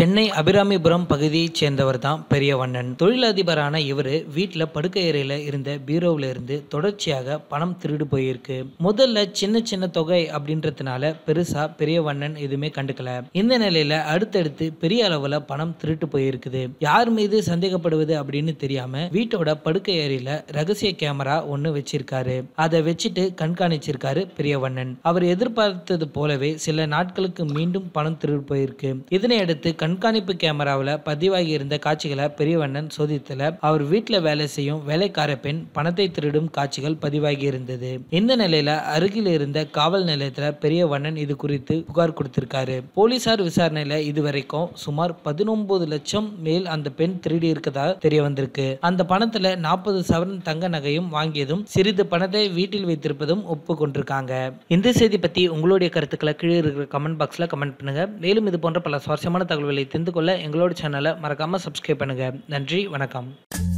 சென்னை அபிராமிபுரம் பகுதியைச் சேர்ந்தவர் தான் பெரியவண்ணன் தொழிலதிபரான இவர் வீட்டில் படுக்கை அறையில் இருந்த பீரோவில் இருந்து தொடர்ச்சியாக பணம் திருடு போயிருக்கு முதல்ல சின்ன சின்ன தொகை அப்படின்றதுனால பெருசா பெரியவண்ணன் எதுவுமே கண்டுக்கல இந்த நிலையில அடுத்தடுத்து பெரிய அளவுல பணம் திருட்டு போயிருக்குது யார் மீது சந்தேகப்படுவது அப்படின்னு தெரியாம வீட்டோட படுக்கை அறையில ரகசிய கேமரா ஒன்னு வச்சிருக்காரு அதை வச்சுட்டு கண்காணிச்சிருக்காரு பெரியவண்ணன் அவர் எதிர்பார்த்தது போலவே சில நாட்களுக்கு மீண்டும் பணம் திருடு போயிருக்கு இதனை அடுத்து கண்காணிப்பு கேமராவில் பதிவாகி இருந்த காட்சிகளை பெரியவண்ணன் சோதித்தல அவர் வீட்டில் வேலை செய்யும் வேலைக்கார பெண் பணத்தை திருடும் காட்சிகள் பதிவாகி இருந்தது இந்த நிலையில அருகில் இருந்த காவல் நிலையத்துல பெரியவண்ணன் இது குறித்து புகார் கொடுத்திருக்காரு போலீசார் விசாரணையில இதுவரைக்கும் சுமார் பதினொன்பது லட்சம் மேல் அந்த பெண் திருடி இருக்கதா தெரிய வந்திருக்கு அந்த பணத்துல நாற்பது சவரன் தங்க நகையும் வாங்கியதும் சிறிது பணத்தை வீட்டில் வைத்திருப்பதும் ஒப்புக்கொண்டிருக்காங்க இந்த செய்தி பத்தி உங்களுடைய கருத்துக்களை கீழே இருக்கிற கமெண்ட் பாக்ஸ்ல கமெண்ட் பண்ணுங்க மேலும் இது போன்ற பல சுவாரஸ்யமான தகவல்களை தெரிந்து கொள்ள எங்களோட சேனலை மறக்காம சப்ஸ்கிரைப் பண்ணுங்க நன்றி வணக்கம்